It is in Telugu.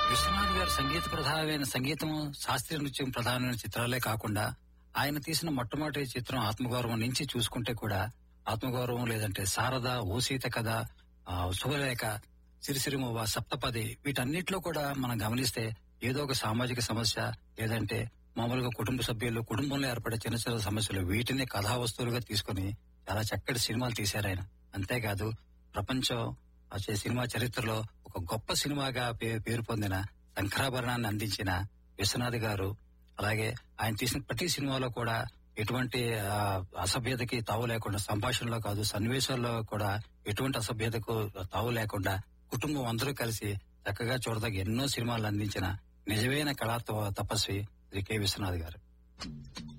విశ్వనాథ్ గారు సంగీత ప్రధానమైన సంగీతం శాస్త్రీయ నృత్యం ప్రధానమైన చిత్రాలే కాకుండా ఆయన తీసిన మొట్టమొదటి చిత్రం ఆత్మగౌరవం నుంచి చూసుకుంటే కూడా ఆత్మగౌరవం లేదంటే శారద ఓసీత కథ ఆ, శుభలేఖ సిరిసిరిమోవ సప్తపది వీటన్నిటిలో కూడా మనం గమనిస్తే ఏదో ఒక సామాజిక సమస్య లేదంటే మామూలుగా కుటుంబ సభ్యులు కుటుంబంలో ఏర్పడే చిన్న చిన్న సమస్యలు వీటిని కథా వస్తువులుగా తీసుకుని చాలా చక్కటి సినిమాలు తీశారు ఆయన అంతేకాదు ప్రపంచం వచ్చే సినిమా చరిత్రలో ఒక గొప్ప సినిమాగా పే- పేరు పొందిన శంకరాభరణాన్ని అందించిన విశ్వనాథ్ గారు అలాగే ఆయన తీసిన ప్రతి సినిమాలో కూడా ఎటువంటి ఆ, అసభ్యతకి తావు లేకుండా సంభాషణలో కాదు సన్నివేశాల్లో కూడా ఎటువంటి అసభ్యతకు తావు లేకుండా కుటుంబం అందరూ కలిసి చక్కగా చూడదగ్గ ఎన్నో సినిమాలు అందించిన నిజమైన కళా తపస్వి శ్రీ కె విశ్వనాథ్ గారు